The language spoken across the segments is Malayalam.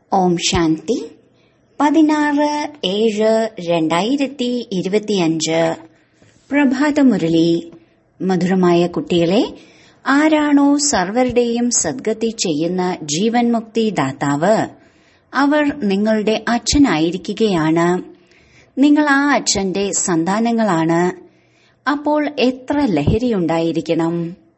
ഓം ശാന്തി പതിനാറ് ഏഴ് രണ്ടായിരത്തി ഇരുപത്തിയഞ്ച് പ്രഭാതമുരളി മധുരമായ കുട്ടികളെ ആരാണോ സർവരുടെയും സദ്ഗതി ചെയ്യുന്ന ജീവൻ മുക്തി ദാതാവ് അവർ നിങ്ങളുടെ അച്ഛനായിരിക്കുകയാണ് നിങ്ങൾ ആ അച്ഛന്റെ സന്താനങ്ങളാണ് അപ്പോൾ എത്ര ലഹരിയുണ്ടായിരിക്കണം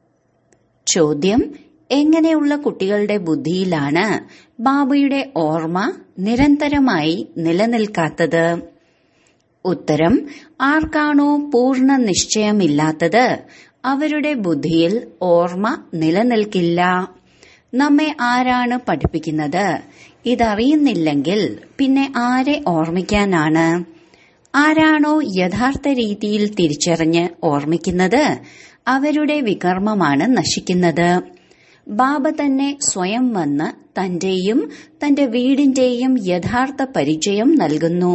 ചോദ്യം എങ്ങനെയുള്ള കുട്ടികളുടെ ബുദ്ധിയിലാണ് ബാബയുടെ ഓർമ്മ നിരന്തരമായി നിലനിൽക്കാത്തത് ഉത്തരം ആർക്കാണോ പൂർണ്ണ നിശ്ചയമില്ലാത്തത് അവരുടെ ബുദ്ധിയിൽ ഓർമ്മ നിലനിൽക്കില്ല നമ്മെ ആരാണ് പഠിപ്പിക്കുന്നത് ഇതറിയുന്നില്ലെങ്കിൽ പിന്നെ ആരെ ഓർമ്മിക്കാനാണ് ആരാണോ യഥാർത്ഥ രീതിയിൽ തിരിച്ചറിഞ്ഞ് ഓർമ്മിക്കുന്നത് അവരുടെ വികർമ്മമാണ് നശിക്കുന്നത് ബാബ തന്നെ സ്വയം വന്ന് തന്റെയും തന്റെ വീടിന്റെയും യഥാർത്ഥ പരിചയം നൽകുന്നു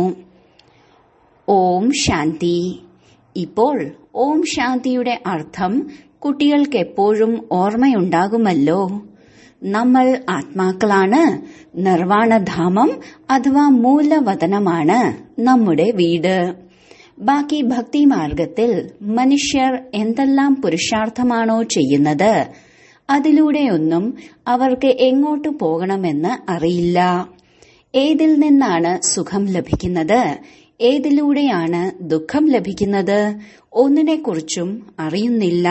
ഓം ശാന്തി ഇപ്പോൾ ഓം ശാന്തിയുടെ അർത്ഥം കുട്ടികൾക്ക് എപ്പോഴും ഓർമ്മയുണ്ടാകുമല്ലോ നമ്മൾ ആത്മാക്കളാണ് നിർവാണധാമം അഥവാ മൂലവതനമാണ് നമ്മുടെ വീട് ബാക്കി ഭക്തി മാർഗത്തിൽ മനുഷ്യർ എന്തെല്ലാം പുരുഷാർത്ഥമാണോ ചെയ്യുന്നത് അതിലൂടെയൊന്നും അവർക്ക് എങ്ങോട്ട് പോകണമെന്ന് അറിയില്ല ഏതിൽ നിന്നാണ് സുഖം ലഭിക്കുന്നത് ഏതിലൂടെയാണ് ദുഃഖം ലഭിക്കുന്നത് ഒന്നിനെക്കുറിച്ചും അറിയുന്നില്ല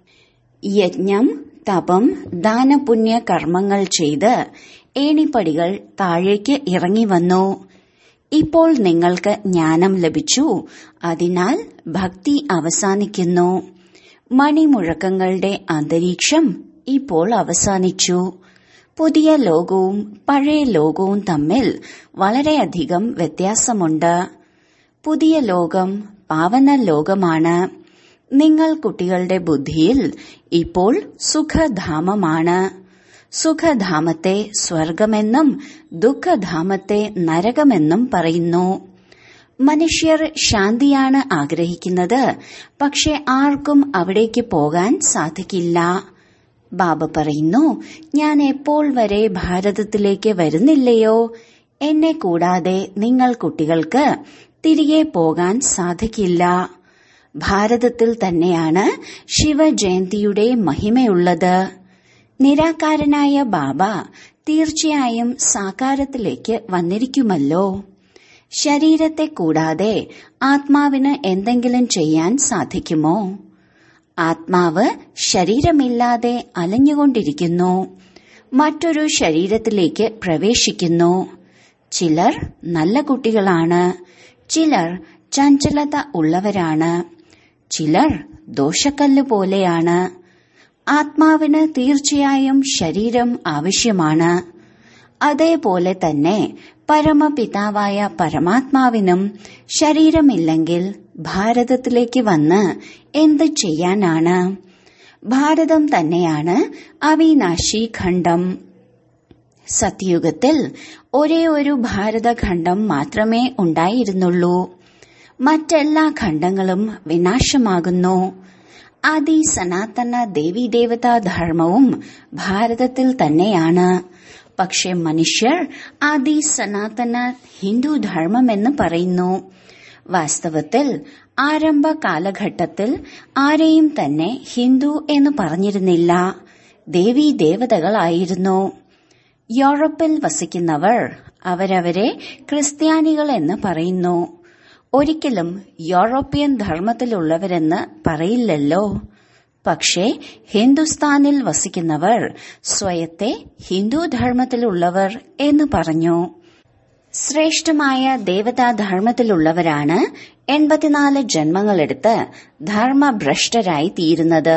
യജ്ഞം തപം ദാനപുണ്യ കർമ്മങ്ങൾ ചെയ്ത് ഏണിപ്പടികൾ താഴേക്ക് ഇറങ്ങി വന്നു ഇപ്പോൾ നിങ്ങൾക്ക് ജ്ഞാനം ലഭിച്ചു അതിനാൽ ഭക്തി അവസാനിക്കുന്നു മണിമുഴക്കങ്ങളുടെ അന്തരീക്ഷം ഇപ്പോൾ അവസാനിച്ചു പുതിയ ലോകവും പഴയ ലോകവും തമ്മിൽ വളരെയധികം വ്യത്യാസമുണ്ട് പുതിയ ലോകം പാവന ലോകമാണ് നിങ്ങൾ കുട്ടികളുടെ ബുദ്ധിയിൽ ഇപ്പോൾ സുഖധാമമാണ് സുഖധാമത്തെ സ്വർഗമെന്നും ദുഃഖധാമത്തെ നരകമെന്നും പറയുന്നു മനുഷ്യർ ശാന്തിയാണ് ആഗ്രഹിക്കുന്നത് പക്ഷെ ആർക്കും അവിടേക്ക് പോകാൻ സാധിക്കില്ല ബാബ പറയുന്നു ഞാൻ എപ്പോൾ വരെ ഭാരതത്തിലേക്ക് വരുന്നില്ലയോ എന്നെ കൂടാതെ നിങ്ങൾ കുട്ടികൾക്ക് തിരികെ പോകാൻ സാധിക്കില്ല ഭാരതത്തിൽ തന്നെയാണ് ശിവജയന്തിയുടെ മഹിമയുള്ളത് നിരാകാരനായ ബാബ തീർച്ചയായും സാകാരത്തിലേക്ക് വന്നിരിക്കുമല്ലോ ശരീരത്തെ കൂടാതെ ആത്മാവിന് എന്തെങ്കിലും ചെയ്യാൻ സാധിക്കുമോ ആത്മാവ് ശരീരമില്ലാതെ അലഞ്ഞുകൊണ്ടിരിക്കുന്നു മറ്റൊരു ശരീരത്തിലേക്ക് പ്രവേശിക്കുന്നു ചിലർ നല്ല കുട്ടികളാണ് ചിലർ ചഞ്ചലത ഉള്ളവരാണ് ചിലർ ദോഷക്കല്ല് പോലെയാണ് ആത്മാവിന് തീർച്ചയായും ശരീരം ആവശ്യമാണ് അതേപോലെ തന്നെ പരമപിതാവായ പരമാത്മാവിനും ശരീരമില്ലെങ്കിൽ ഭാരതത്തിലേക്ക് വന്ന് എന്ത് ചെയ്യാനാണ് ഭാരതം തന്നെയാണ് അവിനാശി ഖണ്ഡം സത്യുഗത്തിൽ ഒരേ ഒരു ഭാരതഖണ്ഡം മാത്രമേ ഉണ്ടായിരുന്നുള്ളൂ മറ്റെല്ലാ ഖണ്ഡങ്ങളും വിനാശമാകുന്നു ആദി സനാതന ദേവീദേവതാ ധർമ്മവും ഭാരതത്തിൽ തന്നെയാണ് പക്ഷെ മനുഷ്യർ ആദി സനാതന ഹിന്ദു ധർമ്മമെന്ന് പറയുന്നു വാസ്തവത്തിൽ ആരംഭ കാലഘട്ടത്തിൽ ആരെയും തന്നെ ഹിന്ദു എന്ന് പറഞ്ഞിരുന്നില്ല ദേവീ ദേവതകളായിരുന്നു യൂറോപ്പിൽ വസിക്കുന്നവർ അവരവരെ ക്രിസ്ത്യാനികൾ എന്ന് പറയുന്നു ഒരിക്കലും യൂറോപ്യൻ ധർമ്മത്തിലുള്ളവരെന്ന് പറയില്ലല്ലോ പക്ഷേ ഹിന്ദുസ്ഥാനിൽ വസിക്കുന്നവർ സ്വയത്തെ ഹിന്ദു ധർമ്മത്തിലുള്ളവർ എന്ന് പറഞ്ഞു ശ്രേഷ്ഠമായ ദേവതാധർമ്മത്തിലുള്ളവരാണ് എൺപത്തിനാല് ജന്മങ്ങളെടുത്ത് ധർമ്മഭ്രഷ്ടരായി തീരുന്നത്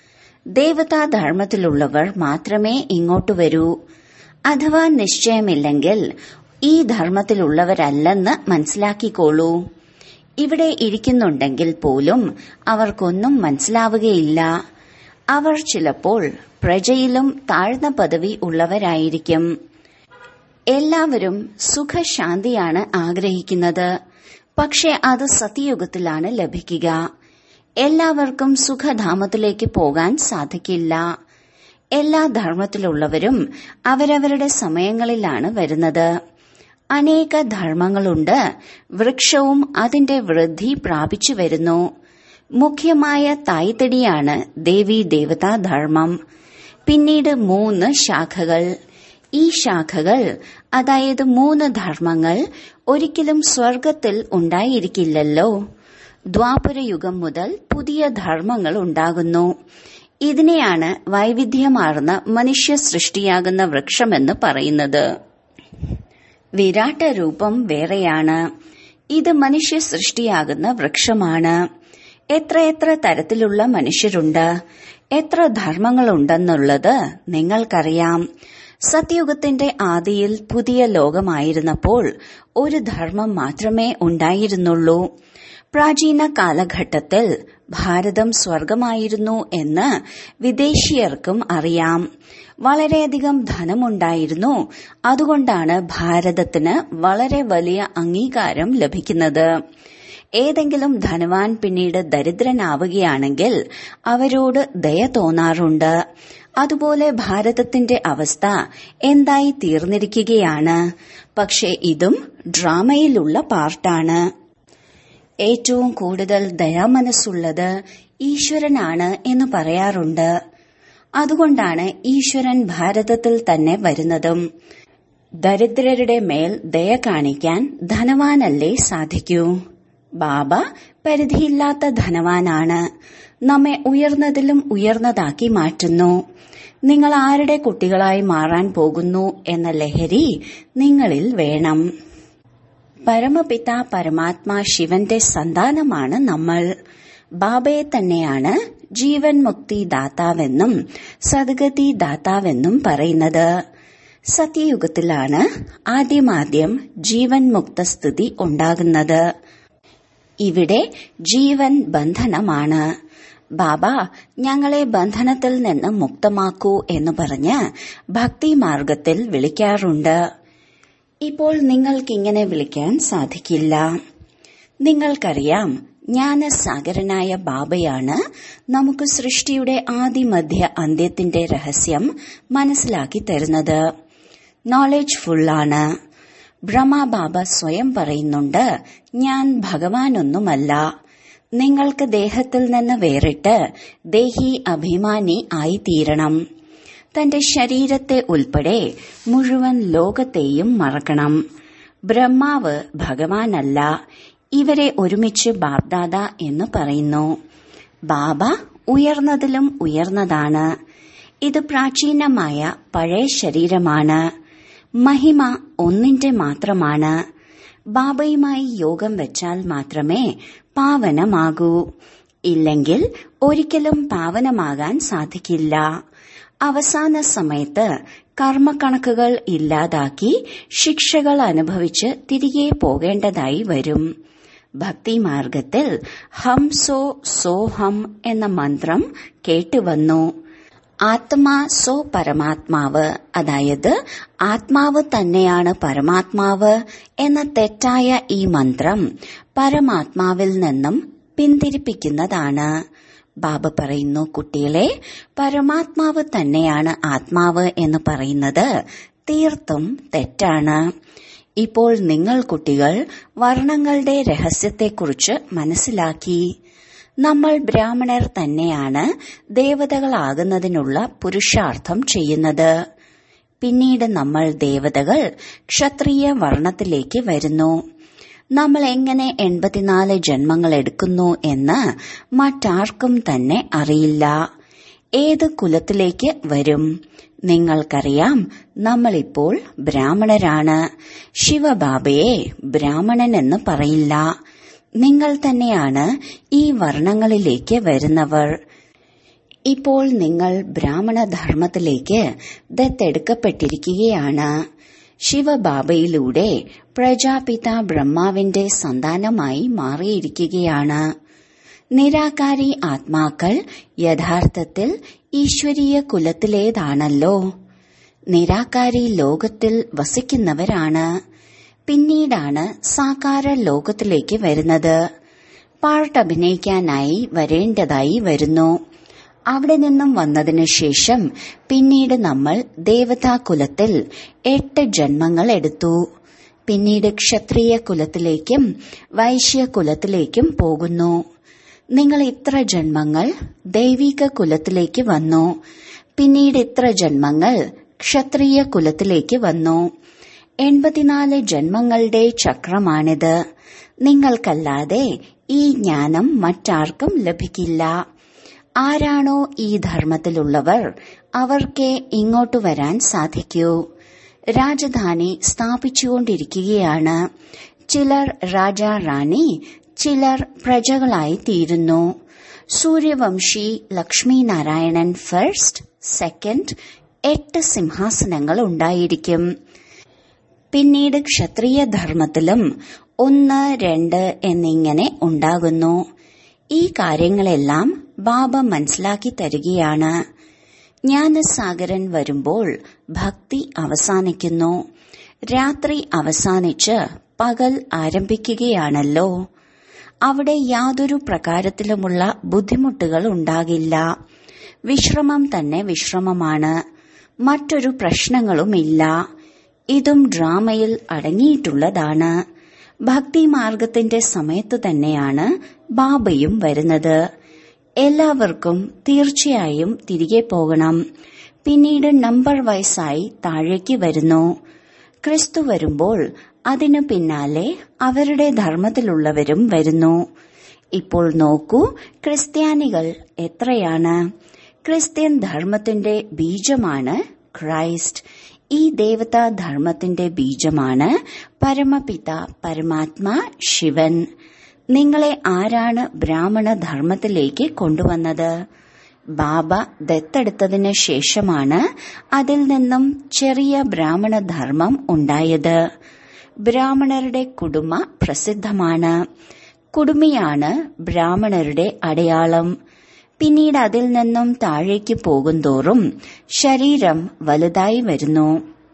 ദേവതാധർമ്മത്തിലുള്ളവർ മാത്രമേ ഇങ്ങോട്ട് വരൂ അഥവാ നിശ്ചയമില്ലെങ്കിൽ ഈ ധർമ്മത്തിലുള്ളവരല്ലെന്ന് മനസ്സിലാക്കിക്കോളൂ ഇവിടെ ഇരിക്കുന്നുണ്ടെങ്കിൽ പോലും അവർക്കൊന്നും മനസ്സിലാവുകയില്ല അവർ ചിലപ്പോൾ പ്രജയിലും താഴ്ന്ന പദവി ഉള്ളവരായിരിക്കും എല്ലാവരും സുഖശാന്തിയാണ് ആഗ്രഹിക്കുന്നത് പക്ഷെ അത് സത്യയുഗത്തിലാണ് ലഭിക്കുക എല്ലാവർക്കും സുഖധാമത്തിലേക്ക് പോകാൻ സാധിക്കില്ല എല്ലാ ധർമ്മത്തിലുള്ളവരും അവരവരുടെ സമയങ്ങളിലാണ് വരുന്നത് അനേക ധർമ്മങ്ങളുണ്ട് വൃക്ഷവും അതിന്റെ വൃദ്ധി പ്രാപിച്ചു വരുന്നു മുഖ്യമായ തായ്തടിയാണ് ദേവി ദേവതാ ധർമ്മം പിന്നീട് മൂന്ന് ശാഖകൾ ഈ ശാഖകൾ അതായത് മൂന്ന് ധർമ്മങ്ങൾ ഒരിക്കലും സ്വർഗത്തിൽ ഉണ്ടായിരിക്കില്ലല്ലോ ദ്വാപരയുഗം മുതൽ പുതിയ ധർമ്മങ്ങൾ ഉണ്ടാകുന്നു ഇതിനെയാണ് വൈവിധ്യമാർന്ന മനുഷ്യ സൃഷ്ടിയാകുന്ന വൃക്ഷമെന്ന് പറയുന്നത് വിരാട്ട രൂപം വേറെയാണ് ഇത് മനുഷ്യ സൃഷ്ടിയാകുന്ന വൃക്ഷമാണ് എത്രയെത്ര തരത്തിലുള്ള മനുഷ്യരുണ്ട് എത്ര ധർമ്മങ്ങളുണ്ടെന്നുള്ളത് നിങ്ങൾക്കറിയാം സത്യയുഗത്തിന്റെ ആദിയിൽ പുതിയ ലോകമായിരുന്നപ്പോൾ ഒരു ധർമ്മം മാത്രമേ ഉണ്ടായിരുന്നുള്ളൂ പ്രാചീന കാലഘട്ടത്തിൽ ഭാരതം സ്വർഗമായിരുന്നു എന്ന് വിദേശീയർക്കും അറിയാം വളരെയധികം ധനമുണ്ടായിരുന്നു അതുകൊണ്ടാണ് ഭാരതത്തിന് വളരെ വലിയ അംഗീകാരം ലഭിക്കുന്നത് ഏതെങ്കിലും ധനവാൻ പിന്നീട് ദരിദ്രനാവുകയാണെങ്കിൽ അവരോട് ദയ തോന്നാറുണ്ട് അതുപോലെ ഭാരതത്തിന്റെ അവസ്ഥ എന്തായി തീർന്നിരിക്കുകയാണ് പക്ഷെ ഇതും ഡ്രാമയിലുള്ള പാർട്ടാണ് ഏറ്റവും കൂടുതൽ ദയാമനസ്സുള്ളത് ഈശ്വരനാണ് എന്ന് പറയാറുണ്ട് അതുകൊണ്ടാണ് ഈശ്വരൻ ഭാരതത്തിൽ തന്നെ വരുന്നതും ദരിദ്രരുടെ മേൽ ദയ കാണിക്കാൻ ധനവാനല്ലേ സാധിക്കൂ ബാബ പരിധിയില്ലാത്ത ധനവാനാണ് നമ്മെ ഉയർന്നതിലും ഉയർന്നതാക്കി മാറ്റുന്നു നിങ്ങൾ ആരുടെ കുട്ടികളായി മാറാൻ പോകുന്നു എന്ന ലഹരി നിങ്ങളിൽ വേണം പരമപിത പരമാത്മാ ശിവന്റെ സന്താനമാണ് നമ്മൾ ബാബയെ തന്നെയാണ് ജീവൻ മുക്തി ദാതാവെന്നും സദ്ഗതി ദാതാവെന്നും പറയുന്നത് സത്യയുഗത്തിലാണ് ആദ്യമാദ്യം ജീവൻ മുക്ത സ്ഥിതി ഉണ്ടാകുന്നത് ഇവിടെ ജീവൻ ബന്ധനമാണ് ബാബ ഞങ്ങളെ ബന്ധനത്തിൽ നിന്ന് മുക്തമാക്കൂ എന്ന് പറഞ്ഞ് ഭക്തി മാർഗത്തിൽ വിളിക്കാറുണ്ട് ഇപ്പോൾ നിങ്ങൾക്കിങ്ങനെ വിളിക്കാൻ സാധിക്കില്ല നിങ്ങൾക്കറിയാം ജ്ഞാനസാഗരനായ ബാബയാണ് നമുക്ക് സൃഷ്ടിയുടെ ആദിമധ്യ അന്ത്യത്തിന്റെ രഹസ്യം മനസ്സിലാക്കി തരുന്നത് നോളജ് ഫുള്ളാണ് ബ്രഹ്മബാബ സ്വയം പറയുന്നുണ്ട് ഞാൻ ഭഗവാനൊന്നുമല്ല നിങ്ങൾക്ക് ദേഹത്തിൽ നിന്ന് വേറിട്ട് ദേഹി അഭിമാനി ആയിത്തീരണം തന്റെ ശരീരത്തെ ഉൾപ്പെടെ മുഴുവൻ ലോകത്തെയും മറക്കണം ബ്രഹ്മാവ് ഭഗവാനല്ല ഇവരെ ഒരുമിച്ച് ബാബ്ദാദ എന്ന് പറയുന്നു ബാബ ഉയർന്നതിലും ഉയർന്നതാണ് ഇത് പ്രാചീനമായ പഴയ ശരീരമാണ് മഹിമ ഒന്നിന്റെ മാത്രമാണ് ബാബയുമായി യോഗം വെച്ചാൽ മാത്രമേ പാവനമാകൂ ഇല്ലെങ്കിൽ ഒരിക്കലും പാവനമാകാൻ സാധിക്കില്ല അവസാന സമയത്ത് കർമ്മക്കണക്കുകൾ ഇല്ലാതാക്കി ശിക്ഷകൾ അനുഭവിച്ച് തിരികെ പോകേണ്ടതായി വരും ഭക്തിമാർഗത്തിൽ ഹം സോ സോഹം എന്ന മന്ത്രം കേട്ടുവന്നു ആത്മാ സോ പരമാത്മാവ് അതായത് ആത്മാവ് തന്നെയാണ് പരമാത്മാവ് എന്ന തെറ്റായ ഈ മന്ത്രം പരമാത്മാവിൽ നിന്നും പിന്തിരിപ്പിക്കുന്നതാണ് ബാബ പറയുന്നു കുട്ടികളെ പരമാത്മാവ് തന്നെയാണ് ആത്മാവ് എന്ന് പറയുന്നത് തീർത്തും തെറ്റാണ് ഇപ്പോൾ നിങ്ങൾ കുട്ടികൾ വർണ്ണങ്ങളുടെ രഹസ്യത്തെക്കുറിച്ച് മനസ്സിലാക്കി നമ്മൾ ബ്രാഹ്മണർ തന്നെയാണ് ദേവതകളാകുന്നതിനുള്ള പുരുഷാർത്ഥം ചെയ്യുന്നത് പിന്നീട് നമ്മൾ ദേവതകൾ ക്ഷത്രിയ വർണ്ണത്തിലേക്ക് വരുന്നു നമ്മൾ എങ്ങനെ എൺപത്തിനാല് ജന്മങ്ങൾ എടുക്കുന്നു എന്ന് മറ്റാർക്കും തന്നെ അറിയില്ല ഏത് കുലത്തിലേക്ക് വരും നിങ്ങൾക്കറിയാം നമ്മളിപ്പോൾ ബ്രാഹ്മണരാണ് ശിവബാബയെ ബ്രാഹ്മണൻ എന്ന് പറയില്ല നിങ്ങൾ തന്നെയാണ് ഈ വർണ്ണങ്ങളിലേക്ക് വരുന്നവർ ഇപ്പോൾ നിങ്ങൾ ബ്രാഹ്മണ ധർമ്മത്തിലേക്ക് ദത്തെടുക്കപ്പെട്ടിരിക്കുകയാണ് ശിവബാബയിലൂടെ പ്രജാപിത ബ്രഹ്മാവിന്റെ സന്താനമായി മാറിയിരിക്കുകയാണ് നിരാകാരി ആത്മാക്കൾ യഥാർത്ഥത്തിൽ ഈശ്വരീയ കുലത്തിലേതാണല്ലോ നിരാകാരി ലോകത്തിൽ വസിക്കുന്നവരാണ് പിന്നീടാണ് സാകാര ലോകത്തിലേക്ക് വരുന്നത് പാർട്ട് അഭിനയിക്കാനായി വരേണ്ടതായി വരുന്നു അവിടെ നിന്നും വന്നതിനു ശേഷം പിന്നീട് നമ്മൾ ദേവതാ കുലത്തിൽ എട്ട് ജന്മങ്ങൾ എടുത്തു പിന്നീട് ക്ഷത്രിയ കുലത്തിലേക്കും വൈശ്യ കുലത്തിലേക്കും പോകുന്നു നിങ്ങൾ ഇത്ര ജന്മങ്ങൾ ദൈവിക കുലത്തിലേക്ക് വന്നു പിന്നീട് ഇത്ര ജന്മങ്ങൾ ക്ഷത്രിയ കുലത്തിലേക്ക് വന്നു എൺപത്തിനാല് ജന്മങ്ങളുടെ ചക്രമാണിത് നിങ്ങൾക്കല്ലാതെ ഈ ജ്ഞാനം മറ്റാർക്കും ലഭിക്കില്ല ആരാണോ ഈ ധർമ്മത്തിലുള്ളവർ അവർക്കേ ഇങ്ങോട്ടു വരാൻ സാധിക്കൂ രാജധാനി സ്ഥാപിച്ചുകൊണ്ടിരിക്കുകയാണ് ചിലർ രാജ റാണി ചിലർ പ്രജകളായി തീരുന്നു സൂര്യവംശി ലക്ഷ്മി നാരായണൻ ഫസ്റ്റ് സെക്കൻഡ് എട്ട് സിംഹാസനങ്ങൾ ഉണ്ടായിരിക്കും പിന്നീട് ക്ഷത്രിയ ധർമ്മത്തിലും ഒന്ന് രണ്ട് എന്നിങ്ങനെ ഉണ്ടാകുന്നു ഈ കാര്യങ്ങളെല്ലാം ബാബ മനസ്സിലാക്കി തരികയാണ് ജ്ഞാനസാഗരൻ വരുമ്പോൾ ഭക്തി അവസാനിക്കുന്നു രാത്രി അവസാനിച്ച് പകൽ ആരംഭിക്കുകയാണല്ലോ അവിടെ യാതൊരു പ്രകാരത്തിലുമുള്ള ബുദ്ധിമുട്ടുകൾ ഉണ്ടാകില്ല വിശ്രമം തന്നെ വിശ്രമമാണ് മറ്റൊരു പ്രശ്നങ്ങളുമില്ല ഇതും ഡ്രാമയിൽ അടങ്ങിയിട്ടുള്ളതാണ് ഭക്തിമാർഗത്തിന്റെ സമയത്ത് തന്നെയാണ് ബാബയും വരുന്നത് എല്ലാവർക്കും തീർച്ചയായും തിരികെ പോകണം പിന്നീട് നമ്പർ വയസ്സായി താഴേക്ക് വരുന്നു ക്രിസ്തു വരുമ്പോൾ അതിനു പിന്നാലെ അവരുടെ ധർമ്മത്തിലുള്ളവരും വരുന്നു ഇപ്പോൾ നോക്കൂ ക്രിസ്ത്യാനികൾ എത്രയാണ് ക്രിസ്ത്യൻ ധർമ്മത്തിന്റെ ബീജമാണ് ക്രൈസ്റ്റ് ഈ ദേവതാ ധർമ്മത്തിന്റെ ബീജമാണ് പരമപിത പരമാത്മാ ശിവൻ നിങ്ങളെ ആരാണ് ബ്രാഹ്മണ ധർമ്മത്തിലേക്ക് കൊണ്ടുവന്നത് ബാബ ദത്തെടുത്തതിന് ശേഷമാണ് അതിൽ നിന്നും ചെറിയ ബ്രാഹ്മണ ധർമ്മം ഉണ്ടായത് ബ്രാഹ്മണരുടെ കുടുംബ പ്രസിദ്ധമാണ് കുടുമിയാണ് ബ്രാഹ്മണരുടെ അടയാളം പിന്നീട് അതിൽ നിന്നും താഴേക്ക് പോകുന്തോറും ശരീരം വലുതായി വരുന്നു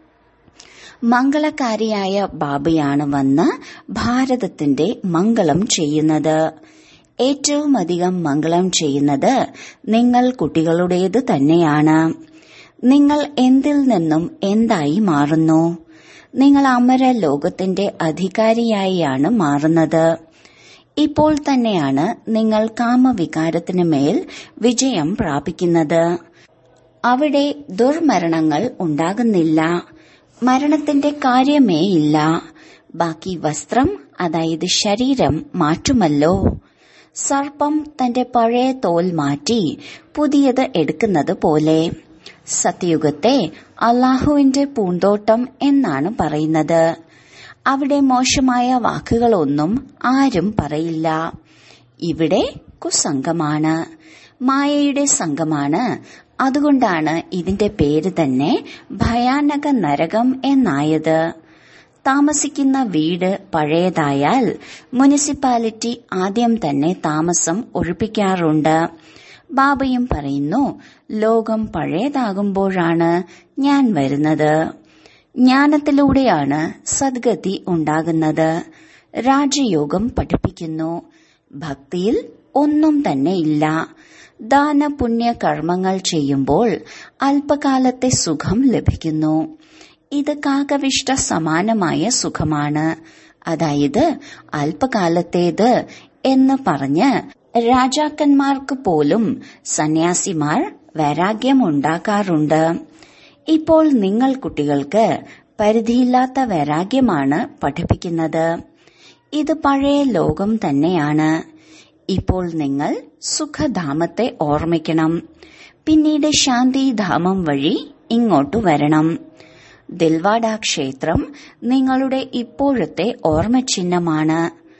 മംഗളകാരിയായ ബാബയാണ് വന്ന് ഭാരതത്തിന്റെ മംഗളം ചെയ്യുന്നത് ഏറ്റവും അധികം മംഗളം ചെയ്യുന്നത് നിങ്ങൾ കുട്ടികളുടേത് തന്നെയാണ് നിങ്ങൾ എന്തിൽ നിന്നും എന്തായി മാറുന്നു നിങ്ങൾ അമര ലോകത്തിന്റെ അധികാരിയായാണ് മാറുന്നത് ഇപ്പോൾ തന്നെയാണ് നിങ്ങൾ കാമവികാരത്തിന് മേൽ വിജയം പ്രാപിക്കുന്നത് അവിടെ ദുർമരണങ്ങൾ ഉണ്ടാകുന്നില്ല മരണത്തിന്റെ കാര്യമേ ഇല്ല ബാക്കി വസ്ത്രം അതായത് ശരീരം മാറ്റുമല്ലോ സർപ്പം തന്റെ പഴയ തോൽ മാറ്റി പുതിയത് എടുക്കുന്നത് പോലെ സത്യയുഗത്തെ അള്ളാഹുവിന്റെ പൂന്തോട്ടം എന്നാണ് പറയുന്നത് അവിടെ മോശമായ വാക്കുകളൊന്നും ആരും പറയില്ല ഇവിടെ കുസംഗമാണ് മായയുടെ സംഘമാണ് അതുകൊണ്ടാണ് ഇതിന്റെ പേര് തന്നെ ഭയാനക നരകം എന്നായത് താമസിക്കുന്ന വീട് പഴയതായാൽ മുനിസിപ്പാലിറ്റി ആദ്യം തന്നെ താമസം ഒഴിപ്പിക്കാറുണ്ട് ബാബയും പറയുന്നു ലോകം പഴയതാകുമ്പോഴാണ് ഞാൻ വരുന്നത് ജ്ഞാനത്തിലൂടെയാണ് സദ്ഗതി ഉണ്ടാകുന്നത് രാജയോഗം പഠിപ്പിക്കുന്നു ഭക്തിയിൽ ഒന്നും തന്നെ ഇല്ല ദാന പുണ്യ കർമ്മങ്ങൾ ചെയ്യുമ്പോൾ അല്പകാലത്തെ സുഖം ലഭിക്കുന്നു ഇത് കാകവിഷ്ട സമാനമായ സുഖമാണ് അതായത് അല്പകാലത്തേത് എന്ന് പറഞ്ഞ് രാജാക്കന്മാർക്ക് പോലും സന്യാസിമാർ വൈരാഗ്യമുണ്ടാക്കാറുണ്ട് ഇപ്പോൾ നിങ്ങൾ കുട്ടികൾക്ക് പരിധിയില്ലാത്ത വൈരാഗ്യമാണ് പഠിപ്പിക്കുന്നത് ഇത് പഴയ ലോകം തന്നെയാണ് ഇപ്പോൾ നിങ്ങൾ സുഖധാമത്തെ ഓർമ്മിക്കണം പിന്നീട് ശാന്തിധാമം വഴി ഇങ്ങോട്ടു വരണം ദിൽവാഡ ക്ഷേത്രം നിങ്ങളുടെ ഇപ്പോഴത്തെ ഓർമ്മചിഹ്നമാണ്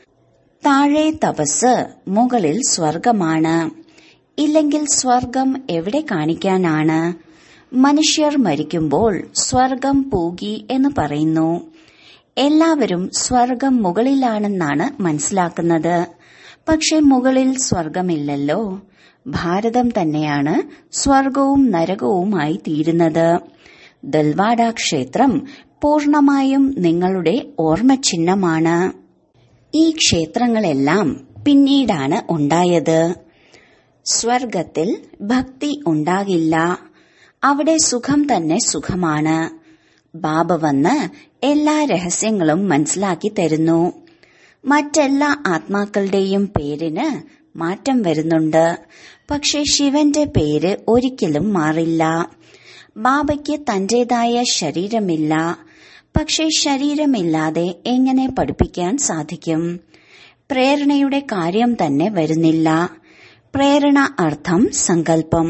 താഴെ തപസ് മുകളിൽ സ്വർഗമാണ് ഇല്ലെങ്കിൽ സ്വർഗം എവിടെ കാണിക്കാനാണ് മനുഷ്യർ മരിക്കുമ്പോൾ സ്വർഗം പൂകി എന്ന് പറയുന്നു എല്ലാവരും സ്വർഗം മുകളിലാണെന്നാണ് മനസ്സിലാക്കുന്നത് പക്ഷെ മുകളിൽ സ്വർഗമില്ലല്ലോ ഭാരതം തന്നെയാണ് സ്വർഗവും നരകവുമായി തീരുന്നത് ദൽവാഡ ക്ഷേത്രം പൂർണമായും നിങ്ങളുടെ ഓർമ്മചിഹ്നമാണ് ഈ ക്ഷേത്രങ്ങളെല്ലാം പിന്നീടാണ് ഉണ്ടായത് സ്വർഗത്തിൽ ഭക്തി ഉണ്ടാകില്ല അവിടെ സുഖം തന്നെ സുഖമാണ് ബാബ വന്ന് എല്ലാ രഹസ്യങ്ങളും മനസ്സിലാക്കി തരുന്നു മറ്റെല്ലാ ആത്മാക്കളുടെയും പേരിന് മാറ്റം വരുന്നുണ്ട് പക്ഷെ ശിവന്റെ പേര് ഒരിക്കലും മാറില്ല ബാബയ്ക്ക് തന്റേതായ ശരീരമില്ല പക്ഷെ ശരീരമില്ലാതെ എങ്ങനെ പഠിപ്പിക്കാൻ സാധിക്കും പ്രേരണയുടെ കാര്യം തന്നെ വരുന്നില്ല പ്രേരണ അർത്ഥം സങ്കല്പം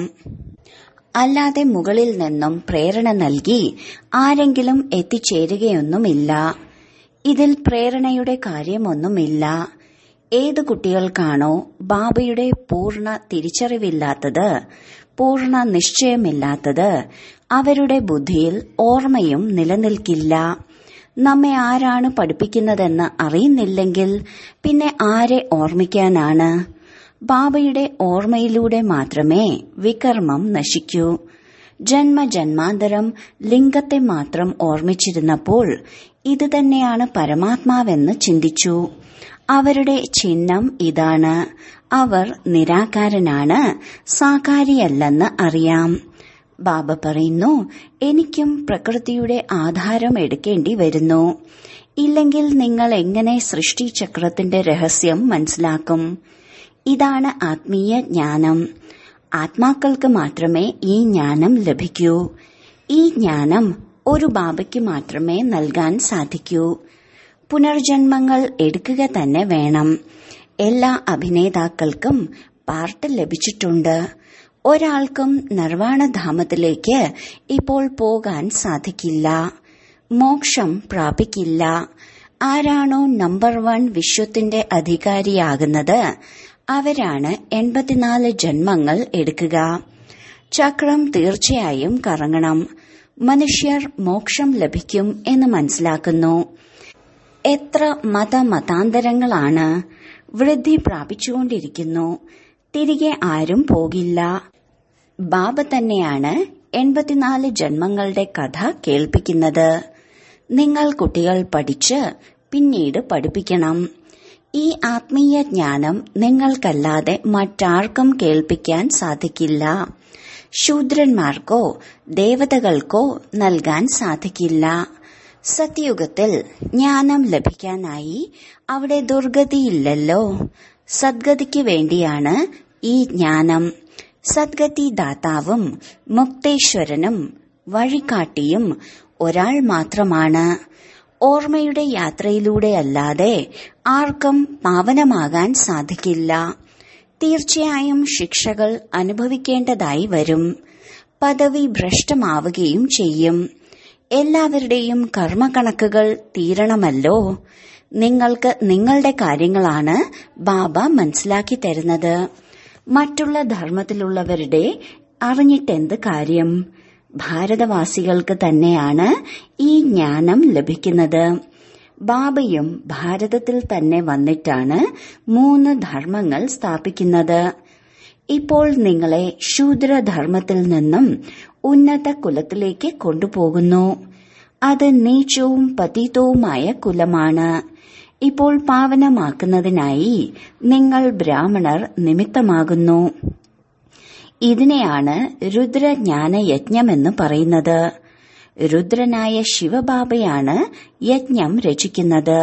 അല്ലാതെ മുകളിൽ നിന്നും പ്രേരണ നൽകി ആരെങ്കിലും എത്തിച്ചേരുകയൊന്നുമില്ല ഇതിൽ പ്രേരണയുടെ കാര്യമൊന്നുമില്ല ഏത് കുട്ടികൾക്കാണോ ബാബയുടെ പൂർണ്ണ തിരിച്ചറിവില്ലാത്തത് പൂർണ്ണ നിശ്ചയമില്ലാത്തത് അവരുടെ ബുദ്ധിയിൽ ഓർമ്മയും നിലനിൽക്കില്ല നമ്മെ ആരാണ് പഠിപ്പിക്കുന്നതെന്ന് അറിയുന്നില്ലെങ്കിൽ പിന്നെ ആരെ ഓർമ്മിക്കാനാണ് ബാബയുടെ ഓർമ്മയിലൂടെ മാത്രമേ വികർമ്മം നശിക്കൂ ജന്മജന്മാന്തരം ലിംഗത്തെ മാത്രം ഓർമ്മിച്ചിരുന്നപ്പോൾ ഇത് തന്നെയാണ് പരമാത്മാവെന്ന് ചിന്തിച്ചു അവരുടെ ചിഹ്നം ഇതാണ് അവർ നിരാകാരനാണ് സാകാരിയല്ലെന്ന് അറിയാം ബാബ പറയുന്നു എനിക്കും പ്രകൃതിയുടെ ആധാരം എടുക്കേണ്ടി വരുന്നു ഇല്ലെങ്കിൽ നിങ്ങൾ എങ്ങനെ സൃഷ്ടിചക്രത്തിന്റെ രഹസ്യം മനസ്സിലാക്കും ഇതാണ് ആത്മീയ ജ്ഞാനം ആത്മാക്കൾക്ക് മാത്രമേ ഈ ജ്ഞാനം ലഭിക്കൂ ഈ ജ്ഞാനം ഒരു ബാബയ്ക്ക് മാത്രമേ നൽകാൻ സാധിക്കൂ പുനർജന്മങ്ങൾ എടുക്കുക തന്നെ വേണം എല്ലാ അഭിനേതാക്കൾക്കും പാർട്ട് ലഭിച്ചിട്ടുണ്ട് ഒരാൾക്കും നിർവാണധാമത്തിലേക്ക് ഇപ്പോൾ പോകാൻ സാധിക്കില്ല മോക്ഷം പ്രാപിക്കില്ല ആരാണോ നമ്പർ വൺ വിശ്വത്തിന്റെ അധികാരിയാകുന്നത് അവരാണ് എൺപത്തിനാല് ജന്മങ്ങൾ എടുക്കുക ചക്രം തീർച്ചയായും കറങ്ങണം മനുഷ്യർ മോക്ഷം ലഭിക്കും എന്ന് മനസ്സിലാക്കുന്നു എത്ര മതമതാന്തരങ്ങളാണ് വൃദ്ധി പ്രാപിച്ചുകൊണ്ടിരിക്കുന്നു തിരികെ ആരും പോകില്ല ബാബ തന്നെയാണ് എൺപത്തിനാല് ജന്മങ്ങളുടെ കഥ കേൾപ്പിക്കുന്നത് നിങ്ങൾ കുട്ടികൾ പഠിച്ച് പിന്നീട് പഠിപ്പിക്കണം ഈ ആത്മീയ ജ്ഞാനം നിങ്ങൾക്കല്ലാതെ മറ്റാർക്കും കേൾപ്പിക്കാൻ സാധിക്കില്ല ശൂദ്രന്മാർക്കോ ദേവതകൾക്കോ നൽകാൻ സാധിക്കില്ല സത്യയുഗത്തിൽ ജ്ഞാനം ലഭിക്കാനായി അവിടെ ദുർഗതിയില്ലല്ലോ സദ്ഗതിക്ക് വേണ്ടിയാണ് ഈ ജ്ഞാനം സദ്ഗതി ദാതാവും മുക്തേശ്വരനും വഴികാട്ടിയും ഒരാൾ മാത്രമാണ് ഓർമ്മയുടെ യാത്രയിലൂടെയല്ലാതെ ആർക്കും പാവനമാകാൻ സാധിക്കില്ല തീർച്ചയായും ശിക്ഷകൾ അനുഭവിക്കേണ്ടതായി വരും പദവി ഭ്രഷ്ടമാവുകയും ചെയ്യും എല്ലാവരുടെയും കർമ്മകണക്കുകൾ തീരണമല്ലോ നിങ്ങൾക്ക് നിങ്ങളുടെ കാര്യങ്ങളാണ് ബാബ മനസ്സിലാക്കി തരുന്നത് മറ്റുള്ള ധർമ്മത്തിലുള്ളവരുടെ അറിഞ്ഞിട്ടെന്ത് കാര്യം ഭാരതവാസികൾക്ക് തന്നെയാണ് ഈ ജ്ഞാനം ലഭിക്കുന്നത് ബാബയും ഭാരതത്തിൽ തന്നെ വന്നിട്ടാണ് മൂന്ന് ധർമ്മങ്ങൾ സ്ഥാപിക്കുന്നത് ഇപ്പോൾ നിങ്ങളെ ശൂദ്രധർമ്മത്തിൽ നിന്നും ഉന്നത കുലത്തിലേക്ക് കൊണ്ടുപോകുന്നു അത് നീച്ചവും പതീതവുമായ കുലമാണ് ഇപ്പോൾ പാവനമാക്കുന്നതിനായി നിങ്ങൾ ബ്രാഹ്മണർ നിമിത്തമാകുന്നു ഇതിനെയാണ് രുദ്രജ്ഞാന യജ്ഞമെന്ന് പറയുന്നത് രുദ്രനായ ശിവബാബയാണ് യജ്ഞം രചിക്കുന്നത്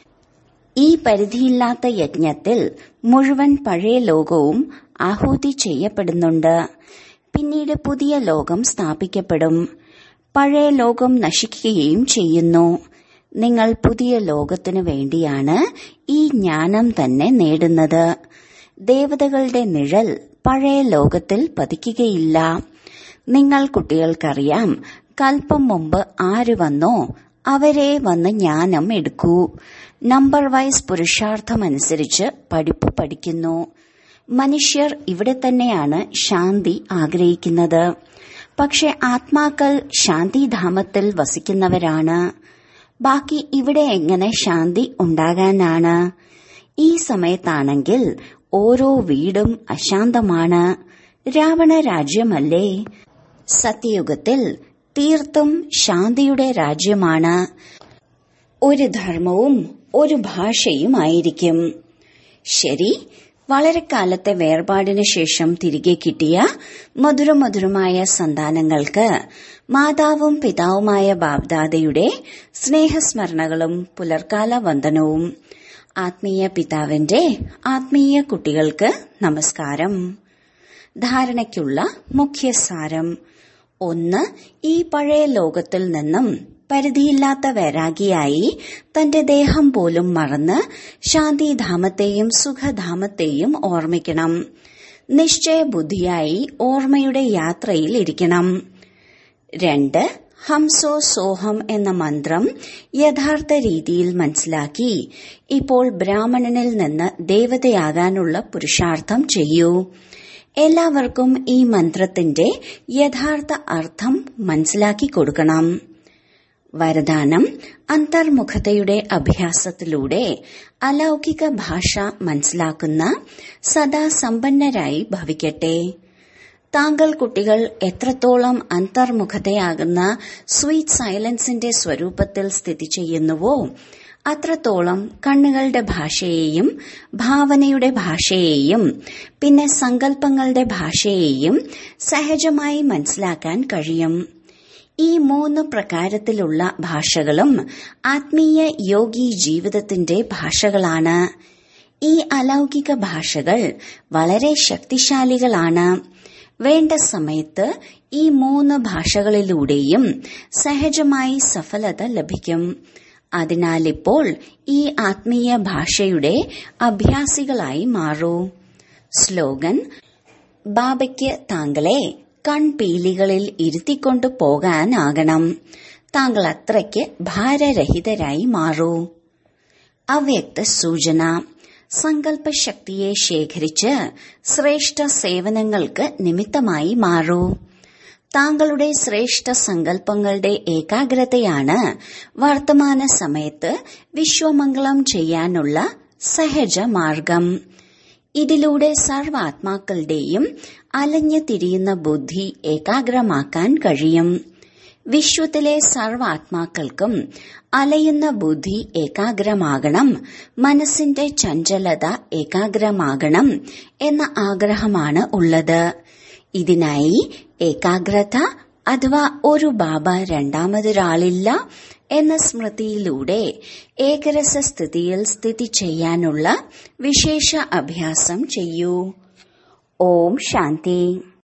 ഈ പരിധിയില്ലാത്ത യജ്ഞത്തിൽ മുഴുവൻ പഴയ ലോകവും ആഹൂതി ചെയ്യപ്പെടുന്നുണ്ട് പിന്നീട് പുതിയ ലോകം സ്ഥാപിക്കപ്പെടും പഴയ ലോകം നശിക്കുകയും ചെയ്യുന്നു നിങ്ങൾ പുതിയ ലോകത്തിനു വേണ്ടിയാണ് ഈ ജ്ഞാനം തന്നെ നേടുന്നത് ദേവതകളുടെ നിഴൽ പഴയ ലോകത്തിൽ പതിക്കുകയില്ല നിങ്ങൾ കുട്ടികൾക്കറിയാം കൽപ്പം മുമ്പ് ആര് വന്നോ അവരെ വന്ന് ജ്ഞാനം എടുക്കൂ നമ്പർ വൈസ് പുരുഷാർത്ഥമനുസരിച്ച് പഠിപ്പ് പഠിക്കുന്നു മനുഷ്യർ ഇവിടെ തന്നെയാണ് ശാന്തി ആഗ്രഹിക്കുന്നത് പക്ഷെ ആത്മാക്കൾ ശാന്തിധാമത്തിൽ വസിക്കുന്നവരാണ് ബാക്കി ഇവിടെ എങ്ങനെ ശാന്തി ഉണ്ടാകാനാണ് ഈ സമയത്താണെങ്കിൽ ഓരോ വീടും അശാന്തമാണ് രാവണ രാജ്യമല്ലേ സത്യയുഗത്തിൽ തീർത്തും ശാന്തിയുടെ രാജ്യമാണ് ഒരു ധർമ്മവും ഒരു ഭാഷയുമായിരിക്കും ശരി വളരെ കാലത്തെ വേർപാടിനു ശേഷം തിരികെ കിട്ടിയ മധുരമധുരമായ സന്താനങ്ങൾക്ക് മാതാവും പിതാവുമായ ബാബ്ദാദയുടെ സ്നേഹസ്മരണകളും പുലർക്കാല വന്ദനവും ആത്മീയ പിതാവിന്റെ ആത്മീയ കുട്ടികൾക്ക് നമസ്കാരം ധാരണയ്ക്കുള്ള മുഖ്യസാരം ഒന്ന് ഈ പഴയ ലോകത്തിൽ നിന്നും പരിധിയില്ലാത്ത വൈരാഗിയായി തന്റെ ദേഹം പോലും മറന്ന് ശാന്തിധാമത്തെയും സുഖധാമത്തെയും ഓർമ്മിക്കണം നിശ്ചയ ബുദ്ധിയായി ഓർമ്മയുടെ യാത്രയിൽ ഇരിക്കണം രണ്ട് ഹംസോ സോഹം എന്ന മന്ത്രം യഥാർത്ഥ രീതിയിൽ മനസ്സിലാക്കി ഇപ്പോൾ ബ്രാഹ്മണനിൽ നിന്ന് ദേവതയാകാനുള്ള പുരുഷാർത്ഥം ചെയ്യൂ എല്ലാവർക്കും ഈ മന്ത്രത്തിന്റെ യഥാർത്ഥ അർത്ഥം മനസ്സിലാക്കി കൊടുക്കണം വരദാനം അന്തർമുഖതയുടെ അഭ്യാസത്തിലൂടെ അലൗകിക ഭാഷ മനസ്സിലാക്കുന്ന സദാ സമ്പന്നരായി ഭവിക്കട്ടെ താങ്കൾ കുട്ടികൾ എത്രത്തോളം അന്തർമുഖതയാകുന്ന സ്വീറ്റ് സൈലൻസിന്റെ സ്വരൂപത്തിൽ സ്ഥിതി ചെയ്യുന്നുവോ അത്രത്തോളം കണ്ണുകളുടെ ഭാഷയെയും ഭാവനയുടെ ഭാഷയെയും പിന്നെ സങ്കല്പങ്ങളുടെ ഭാഷയെയും സഹജമായി മനസ്സിലാക്കാൻ കഴിയും ഈ മൂന്ന് പ്രകാരത്തിലുള്ള ഭാഷകളും ആത്മീയ യോഗി ജീവിതത്തിന്റെ ഭാഷകളാണ് ഈ അലൗകിക ഭാഷകൾ വളരെ ശക്തിശാലികളാണ് വേണ്ട സമയത്ത് ഈ മൂന്ന് ഭാഷകളിലൂടെയും സഹജമായി സഫലത ലഭിക്കും അതിനാൽ ഇപ്പോൾ ഈ ആത്മീയ ഭാഷയുടെ അഭ്യാസികളായി മാറൂ സ്ലോഗൻ ബാബയ്ക്ക് താങ്കളെ കൺപീലികളിൽ ഇരുത്തിക്കൊണ്ടു പോകാനാകണം താങ്കൾ അത്രയ്ക്ക് ഭാരരഹിതരായി മാറൂ അവ്യക്ത സൂചന സങ്കല്പശക്തിയെ ശേഖരിച്ച് ശ്രേഷ്ഠ സേവനങ്ങൾക്ക് നിമിത്തമായി മാറൂ താങ്കളുടെ ശ്രേഷ്ഠ സങ്കല്പങ്ങളുടെ ഏകാഗ്രതയാണ് വർത്തമാന സമയത്ത് വിശ്വമംഗളം ചെയ്യാനുള്ള സഹജ മാർഗം ഇതിലൂടെ സർവാത്മാക്കളുടെയും അലഞ്ഞു തിരിയുന്ന ബുദ്ധി ഏകാഗ്രമാക്കാൻ കഴിയും വിശ്വത്തിലെ സർവാത്മാക്കൾക്കും അലയുന്ന ബുദ്ധി ഏകാഗ്രമാകണം മനസ്സിന്റെ ചഞ്ചലത ഏകാഗ്രമാകണം എന്ന ആഗ്രഹമാണ് ഉള്ളത് ഇതിനായി ഏകാഗ്രത അഥവാ ഒരു ബാബ രണ്ടാമതൊരാളില്ല എന്ന സ്മൃതിയിലൂടെ ഏകരസ സ്ഥിതിയിൽ സ്ഥിതി ചെയ്യാനുള്ള വിശേഷ അഭ്യാസം ചെയ്യൂ ഓം ശാന്തി